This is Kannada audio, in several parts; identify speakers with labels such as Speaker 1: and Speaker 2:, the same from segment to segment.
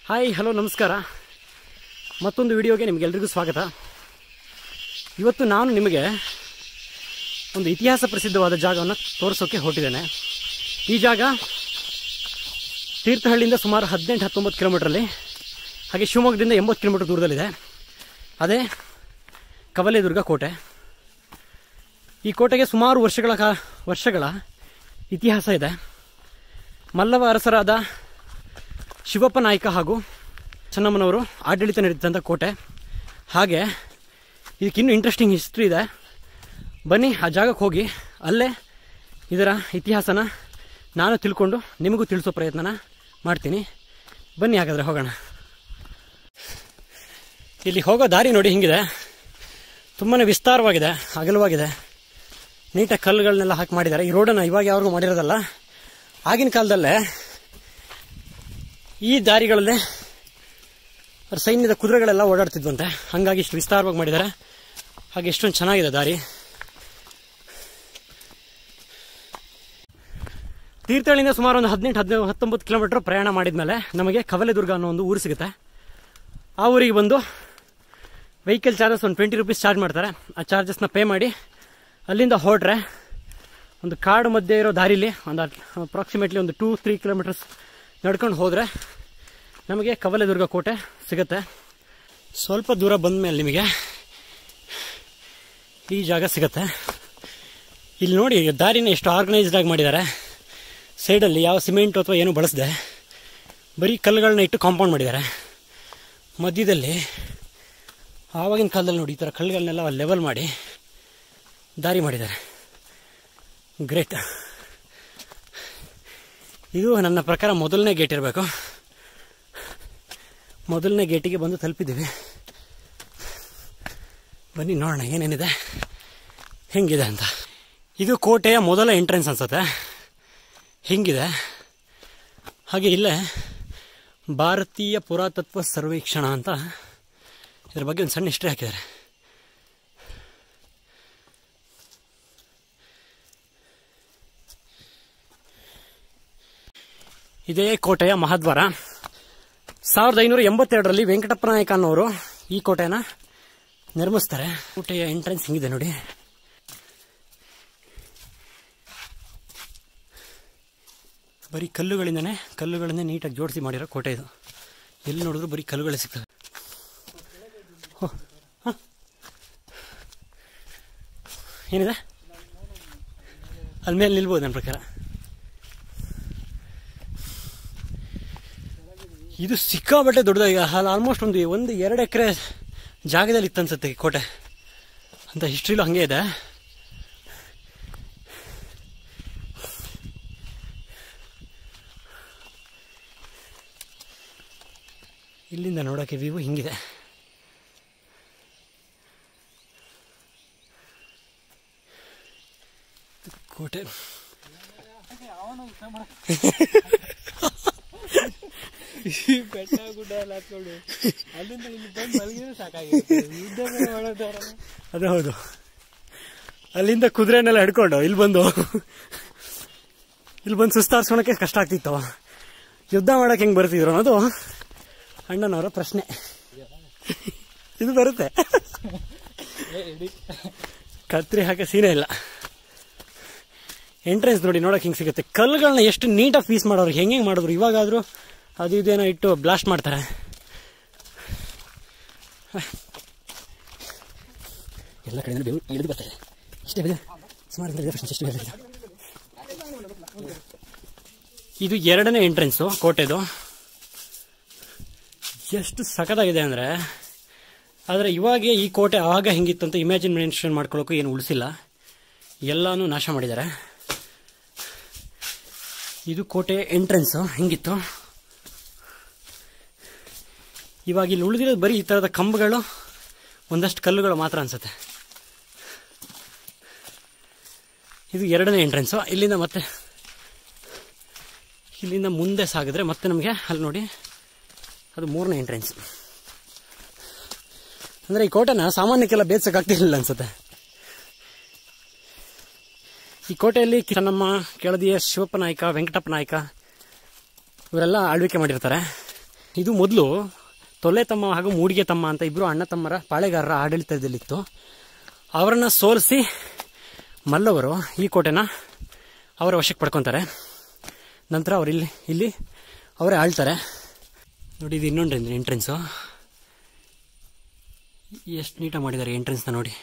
Speaker 1: ಹಾಯ್ ಹಲೋ ನಮಸ್ಕಾರ ಮತ್ತೊಂದು ವಿಡಿಯೋಗೆ ನಿಮಗೆಲ್ರಿಗೂ ಸ್ವಾಗತ ಇವತ್ತು ನಾನು ನಿಮಗೆ ಒಂದು ಇತಿಹಾಸ ಪ್ರಸಿದ್ಧವಾದ ಜಾಗವನ್ನು ತೋರಿಸೋಕೆ ಹೊರಟಿದ್ದೇನೆ ಈ ಜಾಗ ತೀರ್ಥಹಳ್ಳಿಯಿಂದ ಸುಮಾರು ಹದಿನೆಂಟು ಹತ್ತೊಂಬತ್ತು ಕಿಲೋಮೀಟ್ರಲ್ಲಿ ಹಾಗೆ ಶಿವಮೊಗ್ಗದಿಂದ ಎಂಬತ್ತು ಕಿಲೋಮೀಟರ್ ದೂರದಲ್ಲಿದೆ ಅದೇ ಕವಲೇದುರ್ಗ ಕೋಟೆ ಈ ಕೋಟೆಗೆ ಸುಮಾರು ವರ್ಷಗಳ ಕಾ ವರ್ಷಗಳ ಇತಿಹಾಸ ಇದೆ ಮಲ್ಲವ ಅರಸರಾದ ಶಿವಪ್ಪ ನಾಯ್ಕ ಹಾಗೂ ಚೆನ್ನಮ್ಮನವರು ಆಡಳಿತ ನಡೆದಂಥ ಕೋಟೆ ಹಾಗೆ ಇದಕ್ಕಿನ್ನೂ ಇಂಟ್ರೆಸ್ಟಿಂಗ್ ಹಿಸ್ಟ್ರಿ ಇದೆ ಬನ್ನಿ ಆ ಜಾಗಕ್ಕೆ ಹೋಗಿ ಅಲ್ಲೇ ಇದರ ಇತಿಹಾಸನ ನಾನು ತಿಳ್ಕೊಂಡು ನಿಮಗೂ ತಿಳಿಸೋ ಪ್ರಯತ್ನನ ಮಾಡ್ತೀನಿ ಬನ್ನಿ ಹಾಗಾದರೆ ಹೋಗೋಣ ಇಲ್ಲಿ ಹೋಗೋ ದಾರಿ ನೋಡಿ ಹಿಂಗಿದೆ ತುಂಬಾ ವಿಸ್ತಾರವಾಗಿದೆ ಅಗಲವಾಗಿದೆ ನೀಟಾಗಿ ಕಲ್ಲುಗಳನ್ನೆಲ್ಲ ಹಾಕಿ ಮಾಡಿದ್ದಾರೆ ಈ ರೋಡನ್ನು ಇವಾಗ ಯಾರಿಗೂ ಮಾಡಿರೋದಲ್ಲ ಆಗಿನ ಕಾಲದಲ್ಲೇ ಈ ದಾರಿಗಳಲ್ಲೇ ಅವ್ರ ಸೈನ್ಯದ ಕುದುರೆಗಳೆಲ್ಲ ಓಡಾಡ್ತಿದ್ವಂತೆ ಹಾಗಾಗಿ ಇಷ್ಟು ವಿಸ್ತಾರವಾಗಿ ಮಾಡಿದ್ದಾರೆ ಹಾಗೆ ಎಷ್ಟೊಂದು ಚೆನ್ನಾಗಿದೆ ದಾರಿ ತೀರ್ಥಹಳ್ಳಿಯಿಂದ ಸುಮಾರು ಒಂದು ಹದಿನೆಂಟು ಹದಿನೈದು ಹತ್ತೊಂಬತ್ತು ಕಿಲೋಮೀಟರ್ ಪ್ರಯಾಣ ಮಾಡಿದ್ಮೇಲೆ ನಮಗೆ ಕವಲೆದುರ್ಗ ಅನ್ನೋ ಒಂದು ಊರು ಸಿಗುತ್ತೆ ಆ ಊರಿಗೆ ಬಂದು ವೆಹಿಕಲ್ ಚಾರ್ಜಸ್ ಒಂದು ಟ್ವೆಂಟಿ ರುಪೀಸ್ ಚಾರ್ಜ್ ಮಾಡ್ತಾರೆ ಆ ಚಾರ್ಜಸ್ನ ಪೇ ಮಾಡಿ ಅಲ್ಲಿಂದ ಹೊರಟ್ರೆ ಒಂದು ಕಾಡು ಮಧ್ಯೆ ಇರೋ ದಾರಿಲಿ ಒಂದು ಅಪ್ರಾಕ್ಸಿಮೇಟ್ಲಿ ಒಂದು ಟೂ ತ್ರೀ ಕಿಲೋಮೀಟರ್ಸ್ ನಡ್ಕೊಂಡು ಹೋದರೆ ನಮಗೆ ಕವಲೆದುರ್ಗ ಕೋಟೆ ಸಿಗುತ್ತೆ ಸ್ವಲ್ಪ ದೂರ ಬಂದ ಮೇಲೆ ನಿಮಗೆ ಈ ಜಾಗ ಸಿಗುತ್ತೆ ಇಲ್ಲಿ ನೋಡಿ ದಾರಿನ ಎಷ್ಟು ಆರ್ಗನೈಸ್ಡ್ ಆಗಿ ಮಾಡಿದ್ದಾರೆ ಸೈಡಲ್ಲಿ ಯಾವ ಸಿಮೆಂಟ್ ಅಥವಾ ಏನು ಬಳಸದೆ ಬರೀ ಕಲ್ಲುಗಳನ್ನ ಇಟ್ಟು ಕಾಂಪೌಂಡ್ ಮಾಡಿದ್ದಾರೆ ಮಧ್ಯದಲ್ಲಿ ಆವಾಗಿನ ಕಾಲದಲ್ಲಿ ನೋಡಿ ಈ ಥರ ಕಲ್ಲುಗಳನ್ನೆಲ್ಲ ಲೆವೆಲ್ ಮಾಡಿ ದಾರಿ ಮಾಡಿದ್ದಾರೆ ಗ್ರೇಟ್ ಇದು ನನ್ನ ಪ್ರಕಾರ ಮೊದಲನೇ ಗೇಟ್ ಇರಬೇಕು ಮೊದಲನೇ ಗೇಟಿಗೆ ಬಂದು ತಲುಪಿದ್ದೀವಿ ಬನ್ನಿ ನೋಡೋಣ ಏನೇನಿದೆ ಹೆಂಗಿದೆ ಅಂತ ಇದು ಕೋಟೆಯ ಮೊದಲ ಎಂಟ್ರೆನ್ಸ್ ಅನ್ಸುತ್ತೆ ಹಿಂಗಿದೆ ಹಾಗೆ ಇಲ್ಲೇ ಭಾರತೀಯ ಪುರಾತತ್ವ ಸರ್ವೇಕ್ಷಣ ಅಂತ ಇದ್ರ ಬಗ್ಗೆ ಒಂದು ಸಣ್ಣ ಹಿಸ್ಟ್ರಿ ಹಾಕಿದ್ದಾರೆ ಇದೇ ಕೋಟೆಯ ಮಹಾದ್ವಾರ ಸಾವಿರದ ಐನೂರ ಎಂಬತ್ತೆರಡರಲ್ಲಿ ವೆಂಕಟಪ್ಪ ನಾಯಕ ಅನ್ನೋರು ಈ ಕೋಟೆನ ನಿರ್ಮಿಸ್ತಾರೆ ಕೋಟೆಯ ಎಂಟ್ರೆನ್ಸ್ ಹಿಂಗಿದೆ ನೋಡಿ ಬರೀ ಕಲ್ಲುಗಳಿಂದನೇ ಕಲ್ಲುಗಳನ್ನೇ ನೀಟಾಗಿ ಜೋಡಿಸಿ ಮಾಡಿರೋ ಕೋಟೆ ಇದು ಎಲ್ಲಿ ನೋಡಿದ್ರು ಬರೀ ಕಲ್ಲುಗಳೇ ಸಿಗ್ತವೆ ಹೋ, ಹ? ಏನಿದೆ ಅಲ್ಲಿ ಮೇಲೆ ನಿಲ್ಬೋದು ನನ್ನ ಪ್ರಕಾರ ಇದು ಸಿಕ್ಕಾಬಟ್ಟೆ ದೊಡ್ಡದಾಗಿ ಅಲ್ಲಿ ಆಲ್ಮೋಸ್ಟ್ ಒಂದು ಒಂದು ಎರಡು ಎಕರೆ ಜಾಗದಲ್ಲಿ ಇತ್ತು ಅನ್ಸುತ್ತೆ ಈ ಕೋಟೆ ಅಂತ ಹಿಸ್ಟ್ರಿಲೂ ಹಂಗೆ ಇದೆ ಇಲ್ಲಿಂದ ನೋಡೋಕೆ ವ್ಯೂ ಹಿಂಗಿದೆ ಕೋಟೆ
Speaker 2: ಈ ಬೆಟ್ಟ ಗುಡ್ಡ ಎಲ್ಲ ಹತ್ಕೊಂಡು ಅಲ್ಲಿಂದ ಇಲ್ಲಿ ಬಂದು ಮಲಗಿದ್ರೆ ಸಾಕಾಗಿರುತ್ತೆ ಯುದ್ಧ ಬೇರೆ ಮಾಡೋದವ್ರಲ್ಲ
Speaker 1: ಅದೇ ಹೌದು ಅಲ್ಲಿಂದ ಕುದುರೆನೆಲ್ಲ ಹಿಡ್ಕೊಂಡು ಇಲ್ಲಿ ಬಂದು ಇಲ್ಲಿ ಬಂದು ಸುಸ್ತಾರ್ಸ್ಕೊಳಕ್ಕೆ ಕಷ್ಟ ಆಗ್ತಿತ್ತು ಯುದ್ಧ ಮಾಡಕ್ಕೆ ಹೆಂಗ್ ಬರ್ತಿದ್ರು ಅನ್ನೋದು ಅಣ್ಣನವರ ಪ್ರಶ್ನೆ ಇದು ಬರುತ್ತೆ
Speaker 2: ಏ ಇಡೀ
Speaker 1: ಕತ್ರಿ ಹಾಕೋ ಸೀನೆ ಇಲ್ಲ ಎಂಟ್ರೆನ್ಸ್ ನೋಡಿ ನೋಡಕ್ ಹಿಂಗೆ ಸಿಗುತ್ತೆ ಕಲ್ಲುಗಳನ್ನ ಎಷ್ಟು ನೀಟಾಗಿ ಪೀಸ್ ಮಾಡೋರು ಹೆಂಗೆ ಹೆಂಗೆ ಮಾಡಿದ್ರು ಇವಾಗಾದ್ರೂ ಅದು ಇದೇನೋ ಇಟ್ಟು ಬ್ಲಾಸ್ಟ್ ಮಾಡ್ತಾರೆ ಎಲ್ಲ ಕಡೆಯಿಂದ ಬೆವರು ಇಳಿದು ಬರ್ತಾರೆ ಇಷ್ಟೇ ಬೆಲೆ ಸುಮಾರು ಬೆಲೆ ಪ್ರಶ್ನೆ ಎಷ್ಟು ಬೆಲೆ ಇದು ಎರಡನೇ ಎಂಟ್ರೆನ್ಸು ಕೋಟೆದು ಎಷ್ಟು ಸಖತ್ತಾಗಿದೆ ಅಂದರೆ ಆದರೆ ಇವಾಗ ಈ ಕೋಟೆ ಆವಾಗ ಹೆಂಗಿತ್ತು ಅಂತ ಇಮ್ಯಾಜಿನೇಷನ್ ಮಾಡ್ಕೊಳ್ಳೋಕ್ಕೂ ಏನು ಉಳಿಸಿಲ್ಲ ಎಲ್ಲಾನು ನಾಶ ಮಾಡಿದ್ದಾರೆ ಇದು ಕೋಟೆ ಎಂಟ್ರೆನ್ಸು ಹೆಂಗಿತ್ತು ಇವಾಗ ಇಲ್ಲಿ ಉಳಿದಿರೋದು ಬರೀ ಈ ಥರದ ಕಂಬಗಳು ಒಂದಷ್ಟು ಕಲ್ಲುಗಳು ಮಾತ್ರ ಅನ್ಸುತ್ತೆ ಇದು ಎರಡನೇ ಎಂಟ್ರೆನ್ಸು ಇಲ್ಲಿಂದ ಮತ್ತೆ ಇಲ್ಲಿಂದ ಮುಂದೆ ಸಾಗಿದ್ರೆ ಮತ್ತೆ ನಮಗೆ ಅಲ್ಲಿ ನೋಡಿ ಅದು ಮೂರನೇ ಎಂಟ್ರೆನ್ಸ್ ಅಂದರೆ ಈ ಕೋಟೆನ ಸಾಮಾನ್ಯಕ್ಕೆಲ್ಲ ಬೇಸಕ್ಕಾಗ್ತಿರ್ಲಿಲ್ಲ ಅನ್ಸುತ್ತೆ ಈ ಕೋಟೆಯಲ್ಲಿ ಚೆನ್ನಮ್ಮ ಕೆಳದಿಯ ಶಿವಪ್ಪ ನಾಯಕ ವೆಂಕಟಪ್ಪ ನಾಯಕ ಇವರೆಲ್ಲ ಆಳ್ವಿಕೆ ಮಾಡಿರ್ತಾರೆ ಇದು ಮೊದಲು ತೊಲೆ ತಮ್ಮ ಹಾಗೂ ಮೂಡಿಗೆ ತಮ್ಮ ಅಂತ ಇಬ್ಬರು ಅಣ್ಣ ತಮ್ಮರ ಪಾಳೆಗಾರರ ಆಡಳಿತದಲ್ಲಿತ್ತು ಅವರನ್ನು ಸೋಲಿಸಿ ಮಲ್ಲವರು ಈ ಕೋಟೆನ ಅವರ ವಶಕ್ಕೆ ಪಡ್ಕೊತಾರೆ ನಂತರ ಅವರು ಇಲ್ಲಿ ಇಲ್ಲಿ ಅವರೇ ಆಳ್ತಾರೆ ನೋಡಿ ಇದು ಇನ್ನೊಂದು ಎಂಟ್ರೆನ್ಸು ಎಷ್ಟು ನೀಟಾಗಿ ಮಾಡಿದ್ದಾರೆ ಎಂಟ್ರೆನ್ಸ್ನ ನೋಡಿ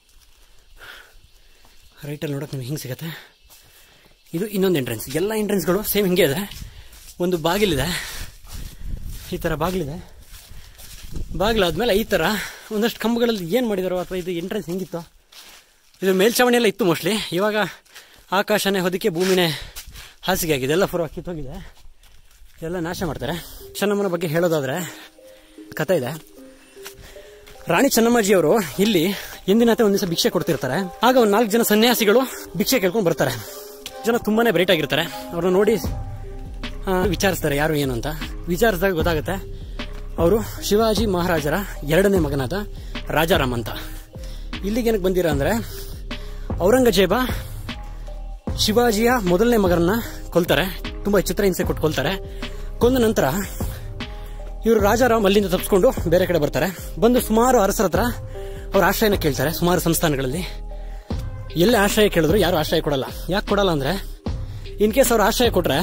Speaker 1: ರೈಟಲ್ಲಿ ನೋಡೋಕೆ ನಿಮ್ಗೆ ಹಿಂಗೆ ಸಿಗುತ್ತೆ ಇದು ಇನ್ನೊಂದು ಎಂಟ್ರೆನ್ಸ್ ಎಲ್ಲ ಎಂಟ್ರೆನ್ಸ್ಗಳು ಸೇಮ್ ಹಿಂಗೆ ಇದೆ ಒಂದು ಬಾಗಿಲಿದೆ ಈ ಥರ ಬಾಗಿಲಿದೆ ಬಾಗಿಲಾದ್ಮೇಲೆ ಈ ಥರ ಒಂದಷ್ಟು ಕಂಬಗಳಲ್ಲಿ ಏನು ಮಾಡಿದಾರೋ ಅಥವಾ ಇದು ಎಂಟ್ರೆನ್ಸ್ ಹೆಂಗಿತ್ತು ಇದು ಮೇಲ್ಛಾವಣಿ ಎಲ್ಲ ಇತ್ತು ಮೋಸ್ಟ್ಲಿ ಇವಾಗ ಆಕಾಶನೇ ಹೊದಿಕೆ ಭೂಮಿನೇ ಹಾಸಿಗೆ ಆಗಿದೆ ಎಲ್ಲ ಪೂರ್ವ ಕಿತ್ತೋಗಿದೆ ಎಲ್ಲ ನಾಶ ಮಾಡ್ತಾರೆ ಚೆನ್ನಮ್ಮನ ಬಗ್ಗೆ ಹೇಳೋದಾದ್ರೆ ಕತೆ ಇದೆ ರಾಣಿ ಚೆನ್ನಮ್ಮಾಜಿಯವರು ಇಲ್ಲಿ ಎಂದಿನಂತೆ ಒಂದು ದಿವಸ ಭಿಕ್ಷೆ ಕೊಡ್ತಿರ್ತಾರೆ ಆಗ ಒಂದು ನಾಲ್ಕು ಜನ ಸನ್ಯಾಸಿಗಳು ಭಿಕ್ಷೆ ಕೇಳ್ಕೊಂಡು ಬರ್ತಾರೆ ಜನ ತುಂಬಾನೇ ಬ್ರೈಟ್ ಆಗಿರ್ತಾರೆ ಅವ್ರನ್ನ ನೋಡಿ ಆ, ವಿಚಾರಿಸ್ತಾರೆ ಯಾರು ಏನು ಅಂತ ವಿಚಾರಿಸಿದಾಗ ಗೊತ್ತಾಗುತ್ತೆ ಅವರು ಶಿವಾಜಿ ಮಹಾರಾಜರ ಎರಡನೇ ಮಗನಾದ ರಾಜಾರಾಮ್ ಅಂತ ಇಲ್ಲಿಗೆ ಏನಕ್ಕೆ ಬಂದಿರ ಅಂದ್ರೆ ಔರಂಗಜೇಬ ಶಿವಾಜಿಯ ಮೊದಲನೇ ಮಗನನ್ನ ಕೊಲ್ತಾರೆ ತುಂಬಾ ಚಿತ್ರಹಿಂಸೆ ಕೊಟ್ಟು ಕೊಲ್ತಾರೆ ಕೊಂದ ನಂತರ ಇವರು ರಾಜಾರಾಮ್ ಅಲ್ಲಿಂದ ತಪ್ಪಿಸ್ಕೊಂಡು ಬೇರೆ ಕಡೆ ಬರ್ತಾರೆ ಬಂದು ಸುಮಾರು ಅರಸರ ಹತ್ರ ಅವ್ರ ಆಶ್ರಯನ ಕೇಳ್ತಾರೆ ಸುಮಾರು ಸಂಸ್ಥಾನಗಳಲ್ಲಿ ಎಲ್ಲೇ ಆಶ್ರಯ ಕೇಳಿದ್ರು ಯಾರು ಆಶ್ರಯ ಕೊಡಲ್ಲ ಯಾಕೆ ಕೊಡಲ್ಲ ಅಂದ್ರೆ ಇನ್ ಕೇಸ್ ಅವ್ರು ಆಶ್ರಯ ಕೊಟ್ರೆ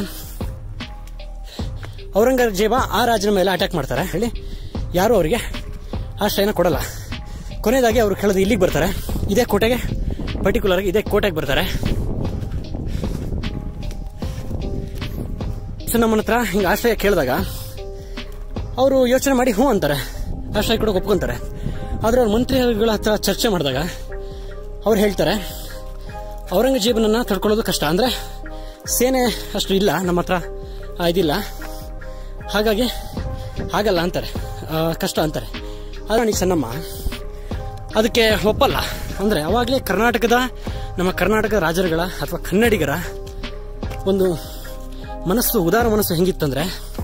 Speaker 1: ಔರಂಗಜೇಬ ಆ ರಾಜನ ಮೇಲೆ ಅಟ್ಯಾಕ್ ಮಾಡ್ತಾರೆ ಹೇಳಿ ಯಾರು ಅವರಿಗೆ ಆಶ್ರಯನ ಕೊಡಲ್ಲ ಕೊನೆಯದಾಗಿ ಅವರು ಕೇಳೋದು ಇಲ್ಲಿಗೆ ಬರ್ತಾರೆ ಇದೇ ಕೋಟೆಗೆ ಪರ್ಟಿಕ್ಯುಲರ್ ಆಗಿ ಇದೇ ಕೋಟೆಗೆ ಬರ್ತಾರೆ ಸೊ ನಮ್ಮನ ಹತ್ರ ಹಿಂಗೆ ಆಶ್ರಯ ಕೇಳಿದಾಗ ಅವರು ಯೋಚನೆ ಮಾಡಿ ಹ್ಞೂ ಅಂತಾರೆ ಆಶ್ರಯ ಕೂಡ ಒಪ್ಕೊಂತಾರೆ ಆದರೆ ಅವ್ರ ಮಂತ್ರಿಗಳ ಹತ್ರ ಚರ್ಚೆ ಮಾಡಿದಾಗ ಅವ್ರು ಹೇಳ್ತಾರೆ ಔರಂಗಜೇಬನನ್ನ ತಡ್ಕೊಳ್ಳೋದು ಕಷ್ಟ ಅಂದ್ರೆ ಸೇನೆ ಅಷ್ಟು ಇಲ್ಲ ನಮ್ಮ ಹತ್ರ ಆ, ಇದಿಲ್ಲ ಹಾಗಾಗಿ ಆಗಲ್ಲ ಅಂತಾರೆ ಆ, ಕಷ್ಟ ಅಂತಾರೆ ಆದರೆ ಚೆನ್ನಮ್ಮ ಅದಕ್ಕೆ ಒಪ್ಪಲ್ಲ ಅಂದ್ರೆ ಅವಾಗಲೇ ಕರ್ನಾಟಕದ ನಮ್ಮ ಕರ್ನಾಟಕ ರಾಜರುಗಳ ಅಥವಾ ಕನ್ನಡಿಗರ ಒಂದು ಮನಸ್ಸು ಉದಾರ ಮನಸ್ಸು ಹೆಂಗಿತ್ತಂದ್ರೆ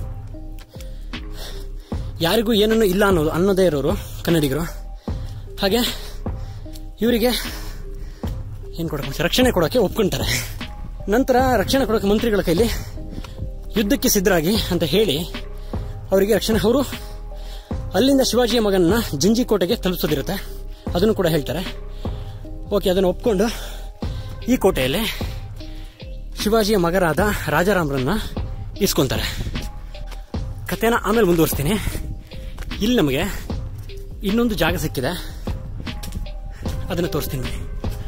Speaker 1: ಯಾರಿಗೂ ಏನನ್ನು ಇಲ್ಲ ಅನ್ನೋದು ಅನ್ನೋದೇ ಇರೋರು ಕನ್ನಡಿಗರು ಹಾಗೆ ಇವರಿಗೆ ಏನು ಕೊಡಕ್ಕೆ ರಕ್ಷಣೆ ಕೊಡೋಕೆ ಒಪ್ಕೊಂತಾರೆ ನಂತರ ರಕ್ಷಣೆ ಕೊಡೋಕೆ ಮಂತ್ರಿಗಳ ಕೈಲಿ ಯುದ್ಧಕ್ಕೆ ಸಿದ್ಧರಾಗಿ ಅಂತ ಹೇಳಿ ಅವರಿಗೆ ರಕ್ಷಣೆ ಅವರು ಅಲ್ಲಿಂದ ಶಿವಾಜಿಯ ಮಗನನ್ನ ಜಿಂಜಿಕೋಟೆಗೆ ತಲುಪಿಸೋದಿರುತ್ತೆ ಅದನ್ನು ಕೂಡ ಹೇಳ್ತಾರೆ ಓಕೆ ಅದನ್ನು ಒಪ್ಕೊಂಡು ಈ ಕೋಟೆಯಲ್ಲಿ ಶಿವಾಜಿಯ ಮಗರಾದ ರಾಜಾರಾಮ್ರನ್ನ ಇಸ್ಕೊಂತಾರೆ ಕಥೆನ ಆಮೇಲೆ ಮುಂದುವರಿಸ್ತೀನಿ ಇಲ್ಲಿ ನಮಗೆ ಇನ್ನೊಂದು ಜಾಗ ಸಿಕ್ಕಿದೆ ಅದನ್ನು ತೋರಿಸ್ತೀನಿ ನೋಡಿ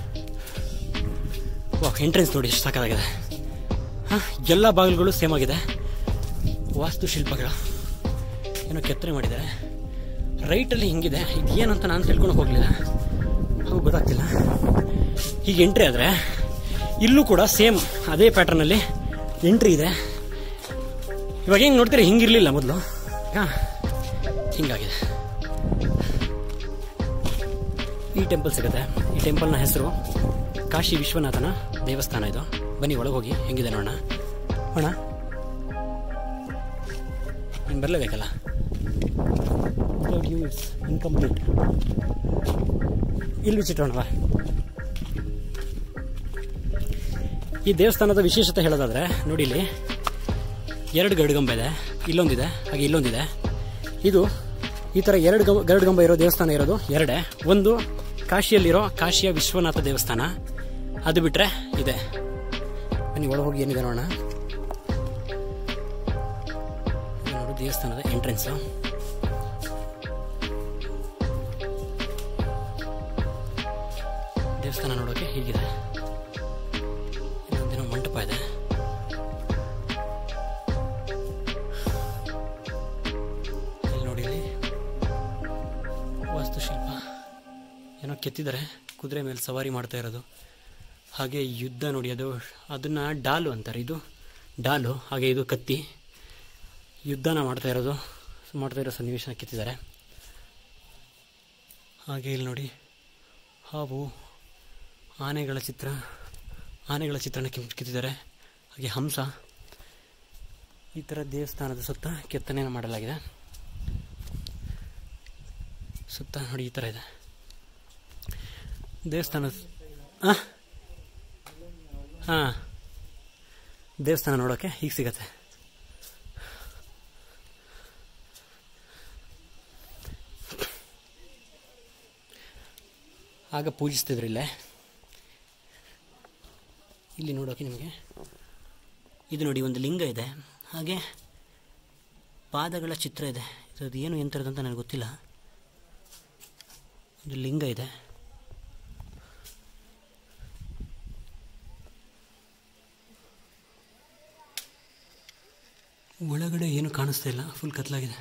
Speaker 1: ವಾ ಎಂಟ್ರೆನ್ಸ್ ನೋಡಿ ಎಷ್ಟು ಸಾಕಾಗಿದೆ ಹಾಂ ಎಲ್ಲ ಬಾಗಿಲುಗಳು ಸೇಮ್ ಆಗಿದೆ ವಾಸ್ತುಶಿಲ್ಪಗಳು ಏನೋ ಕೆತ್ತನೆ ಮಾಡಿದ್ದಾರೆ ರೈಟಲ್ಲಿ ಹಿಂಗಿದೆ ಇದು ಏನಂತ ನಾನು ತಿಳ್ಕೊಳಕ್ಕೆ ಹೋಗಲಿಲ್ಲ ಹಾಗೂ ಗೊತ್ತಾಗ್ತಿಲ್ಲ ಹೀಗೆ ಎಂಟ್ರಿ ಆದರೆ ಇಲ್ಲೂ ಕೂಡ ಸೇಮ್ ಅದೇ ಪ್ಯಾಟರ್ನಲ್ಲಿ ಎಂಟ್ರಿ ಇದೆ ಇವಾಗ ಹೆಂಗೆ ನೋಡ್ತೀರಿ ಹಿಂಗಿರಲಿಲ್ಲ ಮೊದಲು ಹಾಂ ಹಿಂಗಾಗಿದೆ ಈ ಟೆಂಪಲ್ ಸಿಗುತ್ತೆ ಈ ಟೆಂಪಲ್ನ ಹೆಸರು ಕಾಶಿ ವಿಶ್ವನಾಥನ ದೇವಸ್ಥಾನ ಇದು ಬನ್ನಿ ಒಳಗೆ ಹೋಗಿ ಹೆಂಗಿದೆ ನೋಡೋಣ ಅಣ್ಣ ನೀನು ಬರಲೇಬೇಕಲ್ಲ ಇನ್ಕಂಪ್ಲೀಟ್ ಇಲ್ಲಿ ಬಿಚ್ಚಿಟ್ಟೋಣವಾ ಈ ದೇವಸ್ಥಾನದ ವಿಶೇಷತೆ ಹೇಳೋದಾದ್ರೆ ನೋಡಿ ಇಲ್ಲಿ ಎರಡು ಗರುಡಗಂಬ ಇದೆ ಇಲ್ಲೊಂದಿದೆ ಹಾಗೆ ಇಲ್ಲೊಂದಿದೆ ಇದು ಈ ಥರ ಎರಡು ಗಂ ಗರುಡಗಂಬ ಇರೋ ದೇವಸ್ಥಾನ ಇರೋದು ಎರಡೇ ಒಂದು ಕಾಶಿಯಲ್ಲಿರೋ ಕಾಶಿಯ ವಿಶ್ವನಾಥ ದೇವಸ್ಥಾನ ಅದು ಬಿಟ್ರೆ ಇದೆ ಬನ್ನಿ ಒಳಗೆ ಹೋಗಿ ಏನಿದೆ ನೋಡೋಣ ಇದು ನೋಡು ದೇವಸ್ಥಾನದ ಎಂಟ್ರೆನ್ಸು ದೇವಸ್ಥಾನ ನೋಡೋಕೆ ಹೀಗಿದೆ ಇಲ್ಲೊಂದೇನೋ ಮಂಟಪ ಇದೆ ಇಲ್ಲಿ ನೋಡಿ ಇಲ್ಲಿ ವಾಸ್ತುಶಿಲ್ಪ ಏನೋ ಕೆತ್ತಿದ್ದಾರೆ ಕುದುರೆ ಮೇಲೆ ಸವಾರಿ ಮಾಡ್ತಾ ಇರೋದು ಹಾಗೆ ಯುದ್ಧ ನೋಡಿ ಅದು ಅದನ್ನ ಡಾಲು ಅಂತಾರೆ ಇದು ಡಾಲು ಹಾಗೆ ಇದು ಕತ್ತಿ ಯುದ್ಧನ ಮಾಡ್ತಾ ಇರೋದು ಮಾಡ್ತಾ ಇರೋ ಸನ್ನಿವೇಶನ ಕೆತ್ತಿದ್ದಾರೆ ಹಾಗೆ ಇಲ್ಲಿ ನೋಡಿ ಹಾವು ಆನೆಗಳ ಚಿತ್ರ ಆನೆಗಳ ಚಿತ್ರಣ ಕೆತ್- ಕೆತ್ತಿದ್ದಾರೆ ಹಾಗೆ ಹಂಸ ಈ ಥರ ದೇವಸ್ಥಾನದ ಸುತ್ತ ಕೆತ್ತನೆಯನ್ನು ಮಾಡಲಾಗಿದೆ ಸುತ್ತ ನೋಡಿ ಈ ಥರ ಇದೆ ದೇವಸ್ಥಾನ ಹಾಂ ದೇವಸ್ಥಾನ ನೋಡೋಕ್ಕೆ ಹೀಗೆ ಸಿಗತ್ತೆ ಆಗ ಪೂಜಿಸ್ತಿದ್ರು ಇಲ್ಲೇ ಇಲ್ಲಿ ನೋಡೋಕೆ ನಿಮಗೆ ಇದು ನೋಡಿ ಒಂದು ಲಿಂಗ ಇದೆ ಹಾಗೆ ಪಾದಗಳ ಚಿತ್ರ ಇದೆ ಇದು ಏನು ಎಂಥದ್ದು ಅಂತ ನನಗೆ ಗೊತ್ತಿಲ್ಲ ಒಂದು ಲಿಂಗ ಇದೆ ಒಳಗಡೆ ಏನು ಕಾಣಿಸ್ತಾ ಇಲ್ಲ ಫುಲ್ ಕತ್ಲಾಗಿದೆ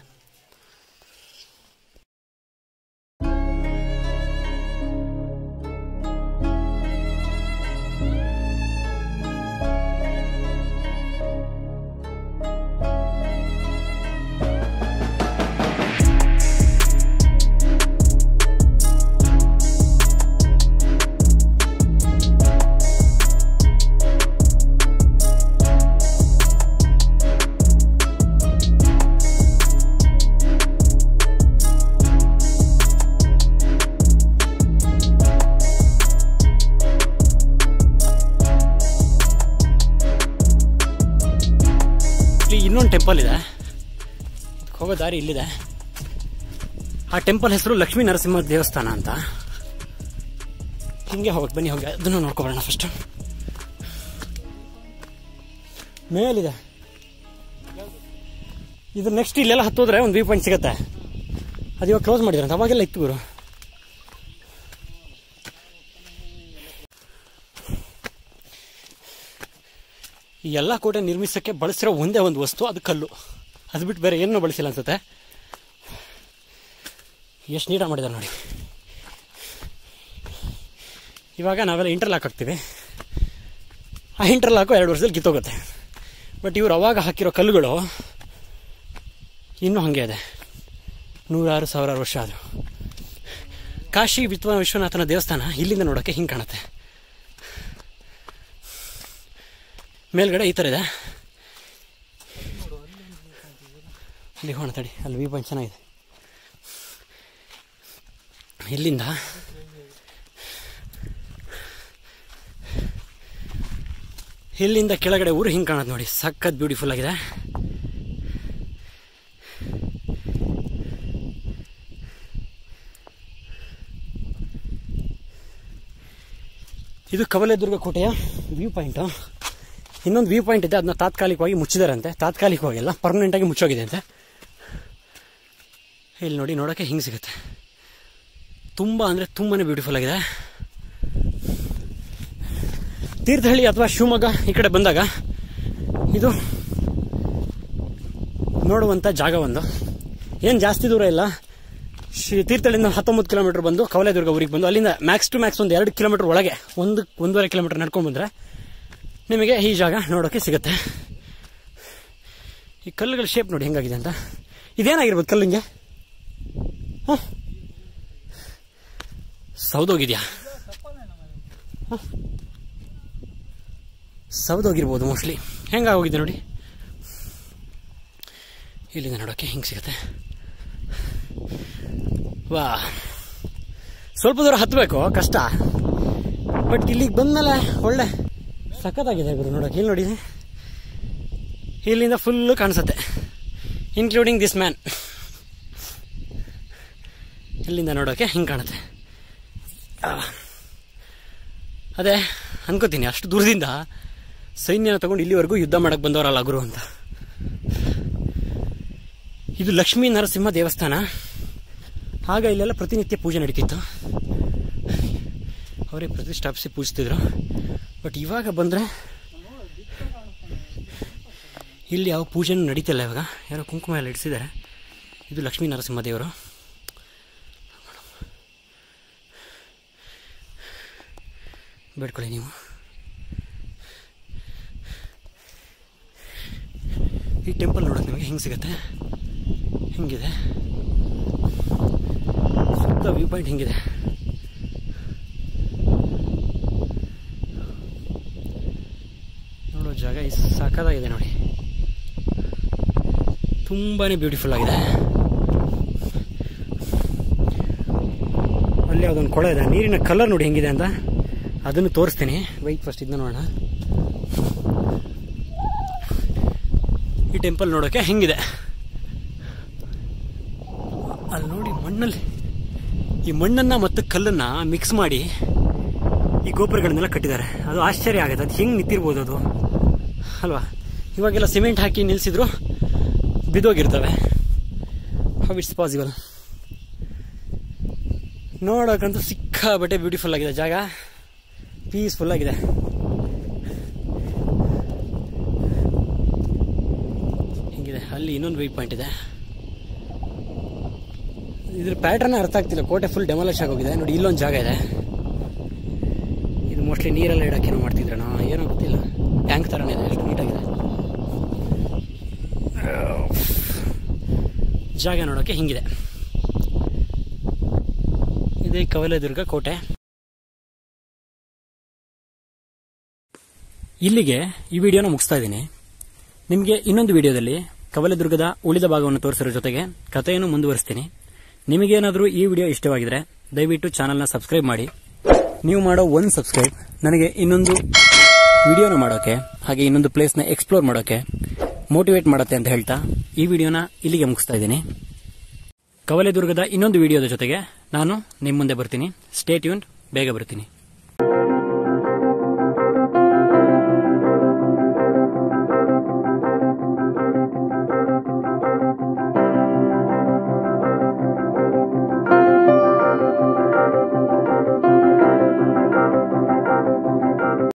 Speaker 1: ಇಲ್ಲಿ ಇನ್ನೊಂದು ಟೆಂಪಲ್ ಇದೆ ಇದಕ್ಕೆ ಹೋಗೋ ದಾರಿ ಇಲ್ಲಿದೆ ಆ ಟೆಂಪಲ್ ಹೆಸರು ಲಕ್ಷ್ಮೀ ನರಸಿಂಹ ದೇವಸ್ಥಾನ ಅಂತ ಹಿಂಗೆ ಹೋಗಕ್ಕೆ ಬನ್ನಿ ಹೋಗಿ ಅದನ್ನು ನೋಡ್ಕೊಬರೋಣ ಫಸ್ಟ್ ಮೇಲಿದೆ ಇದು ನೆಕ್ಸ್ಟ್ ಇಲ್ಲೆಲ್ಲ ಹತ್ತೋದ್ರೆ ಒಂದು ವ್ಯೂ ಪಾಯಿಂಟ್ ಸಿಗುತ್ತೆ ಅದು ಇವಾಗ ಕ್ಲೋಸ್ ಮಾಡಿದ್ರಂತ ಅವಾಗೆಲ್ಲ ಇತ್ತು ಗುರು ಈ ಎಲ್ಲ ಕೋಟೆ ನಿರ್ಮಿಸಕ್ಕೆ ಬಳಸಿರೋ ಒಂದೇ ಒಂದು ವಸ್ತು ಅದು ಕಲ್ಲು ಅದು ಬಿಟ್ಟು ಬೇರೆ ಏನೂ ಬಳಸಿಲ್ಲ ಅನ್ಸುತ್ತೆ ಎಷ್ಟು ನೀಟಾಗಿ ಮಾಡಿದ್ದಾರೆ ನೋಡಿ ಇವಾಗ ನಾವೆಲ್ಲ ಇಂಟರ್ಲಾಕ್ ಹಾಕ್ತೀವಿ ಆ ಇಂಟರ್ಲಾಕು ಎರಡು ವರ್ಷದಲ್ಲಿ ಕಿತ್ತೋಗುತ್ತೆ ಬಟ್ ಇವ್ರು ಅವಾಗ ಹಾಕಿರೋ ಕಲ್ಲುಗಳು ಇನ್ನೂ ಹಾಗೆ ಇದೆ ನೂರಾರು ಸಾವಿರಾರು ವರ್ಷ ಆದರು ಕಾಶಿ ವಿಶ್ವ ವಿಶ್ವನಾಥನ ದೇವಸ್ಥಾನ ಇಲ್ಲಿಂದ ನೋಡೋಕ್ಕೆ ಹಿಂಗೆ ಕಾಣುತ್ತೆ ಮೇಲ್ಗಡೆ ಈ ಥರ ಇದೆ ಅಲ್ಲಿ ಹೋಣ ತಡಿ ಅಲ್ಲಿ ವ್ಯೂ ಪಾಯಿಂಟ್ ಚೆನ್ನಾಗಿದೆ ಇಲ್ಲಿಂದ ಇಲ್ಲಿಂದ ಕೆಳಗಡೆ ಊರು ಹಿಂಗೆ ಕಾಣುತ್ತೆ ನೋಡಿ ಸಖತ್ ಬ್ಯೂಟಿಫುಲ್ ಆಗಿದೆ ಇದು ಕವಲೆದುರ್ಗ ಕೋಟೆಯ ವ್ಯೂ ಪಾಯಿಂಟು ಇನ್ನೊಂದು ವ್ಯೂ ಪಾಯಿಂಟ್ ಇದೆ ಅದನ್ನ ತಾತ್ಕಾಲಿಕವಾಗಿ ಮುಚ್ಚಿದಾರಂತೆ ತಾತ್ಕಾಲಿಕವಾಗಿಲ್ಲ ಪರ್ಮನೆಂಟಾಗಿ ಮುಚ್ಚೋಗಿದೆ ಅಂತೆ ಇಲ್ಲಿ ನೋಡಿ ನೋಡೋಕ್ಕೆ ಹಿಂಗೆ ಸಿಗುತ್ತೆ ತುಂಬ ಅಂದರೆ ತುಂಬಾ ಬ್ಯೂಟಿಫುಲ್ ಆಗಿದೆ ತೀರ್ಥಹಳ್ಳಿ ಅಥವಾ ಶಿವಮೊಗ್ಗ ಈ ಕಡೆ ಬಂದಾಗ ಇದು ನೋಡುವಂಥ ಜಾಗ ಒಂದು ಏನು ಜಾಸ್ತಿ ದೂರ ಇಲ್ಲ ಶ್ರೀ ತೀರ್ಥಹಳ್ಳಿಯಿಂದ ಹತ್ತೊಂಬತ್ತು ಕಿಲೋಮೀಟರ್ ಬಂದು ಕವಲೆದುರ್ಗ ಊರಿಗೆ ಬಂದು ಅಲ್ಲಿಂದ ಮ್ಯಾಕ್ಸ್ ಟು ಮ್ಯಾಕ್ಸ್ ಒಂದು ಎರಡು ಕಿಲೋಮೀಟರ್ ಒಳಗೆ ಒಂದು ಒಂದೂವರೆ ಕಿಲೋಮೀಟರ್ ನಡ್ಕೊಂಡು ಬಂದರೆ ನಿಮಗೆ ಈ ಜಾಗ ನೋಡೋಕ್ಕೆ ಸಿಗುತ್ತೆ ಈ ಕಲ್ಲುಗಳ ಶೇಪ್ ನೋಡಿ ಹೆಂಗಾಗಿದೆ ಅಂತ ಇದೇನಾಗಿರ್ಬೋದು ಕಲ್ಲಿಂಗೆ ಹಾಂ ಸೌದೋಗಿದೆಯಾ ಸೌದೋಗಿರ್ಬೋದು ಮೋಸ್ಟ್ಲಿ ಹೆಂಗಾಗೋಗಿದೆ ನೋಡಿ ಇಲ್ಲಿಂದ ನೋಡೋಕ್ಕೆ ಹಿಂಗೆ ಸಿಗುತ್ತೆ ವಾ ಸ್ವಲ್ಪ ದೂರ ಹತ್ತಬೇಕು ಕಷ್ಟ ಬಟ್ ಇಲ್ಲಿಗೆ ಬಂದಮೇಲೆ ಒಳ್ಳೆ ಸಖತ್ತಾಗಿದೆ ಗುರು ನೋಡೋಕೆ ಇಲ್ಲಿ ನೋಡಿ ಇಲ್ಲಿಂದ ಫುಲ್ಲು ಕಾಣಿಸುತ್ತೆ ಇನ್ಕ್ಲೂಡಿಂಗ್ ದಿಸ್ ಮ್ಯಾನ್ ಇಲ್ಲಿಂದ ನೋಡೋಕೆ ಹಿಂಗೆ ಕಾಣುತ್ತೆ ಆ. ಅದೇ ಅನ್ಕೋತೀನಿ ಅಷ್ಟು ದೂರದಿಂದ ಸೈನ್ಯನ ತಗೊಂಡು ಇಲ್ಲಿವರೆಗೂ ಯುದ್ಧ ಮಾಡಕ್ಕೆ ಬಂದವರಲ್ಲ ಗುರು ಅಂತ ಇದು ಲಕ್ಷ್ಮೀ ನರಸಿಂಹ ದೇವಸ್ಥಾನ ಆಗ ಇಲ್ಲೆಲ್ಲ ಪ್ರತಿನಿತ್ಯ ಪೂಜೆ ನಡೀತಿತ್ತು ಅವರೇ ಪ್ರತಿಷ್ಠಾಪಿಸಿ ಪೂಜಿಸ್ತಿದ್ರು ಬಟ್ ಇವಾಗ ಬಂದರೆ ಇಲ್ಲಿ ಯಾವ ಪೂಜೆನೂ ನಡೀತಿಲ್ಲ ಇವಾಗ ಯಾರೋ ಕುಂಕುಮ ಎಲ್ಲ ಇಡಿಸಿದ್ದಾರೆ ಇದು ಲಕ್ಷ್ಮೀ ನರಸಿಂಹ ದೇವರು ಬೇಡ್ಕೊಳ್ಳಿ ನೀವು ಈ ಟೆಂಪಲ್ ನೋಡೋಕೆ ನಿಮಗೆ ಹೆಂಗೆ ಸಿಗುತ್ತೆ ಹಿಂಗಿದೆ ಸುತ್ತ ವ್ಯೂ ಪಾಯಿಂಟ್ ಹಿಂಗಿದೆ ನೋಡೋ ಜಾಗ ಈ ಸಾಕಾಗಿದೆ ನೋಡಿ ತುಂಬಾ ಬ್ಯೂಟಿಫುಲ್ ಆಗಿದೆ ಅಲ್ಲಿ ಅದೊಂದು ಕೊಳ ಇದೆ ನೀರಿನ ಕಲರ್ ನೋಡಿ ಹೆಂಗಿದೆ ಅಂತ ಅದನ್ನು ತೋರಿಸ್ತೀನಿ ವೈಟ್ ಫಸ್ಟ್ ಇದನ್ನ ನೋಡೋಣ ಈ ಟೆಂಪಲ್ ನೋಡೋಕೆ ಹೆಂಗಿದೆ ಅಲ್ಲಿ ನೋಡಿ ಮಣ್ಣಲ್ಲಿ ಈ ಮಣ್ಣನ್ನ ಮತ್ತು ಕಲ್ಲನ್ನ ಮಿಕ್ಸ್ ಮಾಡಿ ಈ ಗೋಪುರಗಳನ್ನೆಲ್ಲ ಕಟ್ಟಿದ್ದಾರೆ ಅದು ಆಶ್ಚರ್ಯ ಆಗುತ್ತೆ ಅದು ಹೆಂಗೆ ನಿಂತಿರ್ಬೋದು ಅದು ಅಲ್ವಾ ಇವಾಗೆಲ್ಲ ಸಿಮೆಂಟ್ ಹಾಕಿ ನಿಲ್ಸಿದ್ರು ಬಿದ್ದೋಗಿರ್ತವೆ ಹೌ ಇಟ್ಸ್ ಪಾಸಿಬಲ್ ನೋಡೋಕ್ಕಂತೂ ಸಿಕ್ಕಾಬಟ್ಟೆ ಬ್ಯೂಟಿಫುಲ್ ಆಗಿದೆ ಜಾಗ ಪೀಸ್ಫುಲ್ ಆಗಿದೆ ಹಿಂಗಿದೆ ಅಲ್ಲಿ ಇನ್ನೊಂದು ವೀಕ್ ಪಾಯಿಂಟ್ ಇದೆ ಇದ್ರ ಪ್ಯಾಟರ್ನ್ ಅರ್ಥ ಆಗ್ತಿಲ್ಲ ಕೋಟೆ ಫುಲ್ ಡೆಮಾಲಿಶ್ ಆಗೋಗಿದೆ ನೋಡಿ ಇಲ್ಲೊಂದು ಜಾಗ ಇದೆ ಇದು ಮೋಸ್ಟ್ಲಿ ನೀರೆಲ್ಲ ಇಡಕ್ಕೆ ಏನೋ ಮಾಡ್ತಿದ್ರಣ ಏನೋ ಗೊತ್ತಿಲ್ಲ ಟ್ಯಾಂಕ್ ಥರನೇ ಇದೆ ಎಷ್ಟು ನೀಟಾಗಿದೆ ಜಾಗ ನೋಡೋಕೆ ಹಿಂಗಿದೆ ಇದೇ ಕವಲೆದುರ್ಗ ಕೋಟೆ ಇಲ್ಲಿಗೆ ಈ ವಿಡಿಯೋನ ಮುಗಿಸ್ತಾ ಇದ್ದೀನಿ ನಿಮಗೆ ಇನ್ನೊಂದು ವಿಡಿಯೋದಲ್ಲಿ ಕವಲೆದುರ್ಗದ ಉಳಿದ ಭಾಗವನ್ನು ತೋರಿಸಿರೋ ಜೊತೆಗೆ ಕಥೆಯನ್ನು ಮುಂದುವರಿಸ್ತೀನಿ ನಿಮಗೇನಾದರೂ ಈ ವಿಡಿಯೋ ಇಷ್ಟವಾಗಿದ್ರೆ ದಯವಿಟ್ಟು ಚಾನಲ್ನ ಸಬ್ಸ್ಕ್ರೈಬ್ ಮಾಡಿ ನೀವು ಮಾಡೋ ಒಂದು ಸಬ್ಸ್ಕ್ರೈಬ್ ನನಗೆ ಇನ್ನೊಂದು ವಿಡಿಯೋನ ಮಾಡೋಕೆ ಹಾಗೆ ಇನ್ನೊಂದು ಪ್ಲೇಸ್ನ ಎಕ್ಸ್ಪ್ಲೋರ್ ಮಾಡೋಕೆ ಮೋಟಿವೇಟ್ ಮಾಡುತ್ತೆ ಅಂತ ಹೇಳ್ತಾ ಈ ವಿಡಿಯೋನ ಇಲ್ಲಿಗೆ ಮುಗಿಸ್ತಾ ಇದ್ದೀನಿ ಕವಲೆದುರ್ಗದ ಇನ್ನೊಂದು ವಿಡಿಯೋದ ಜೊತೆಗೆ ನಾನು ನಿಮ್ಮ ಮುಂದೆ ಬರ್ತೀನಿ ಸ್ಟೇ ಟ್ಯೂನ್ ಬೇಗ ಬರ್ತೀನಿ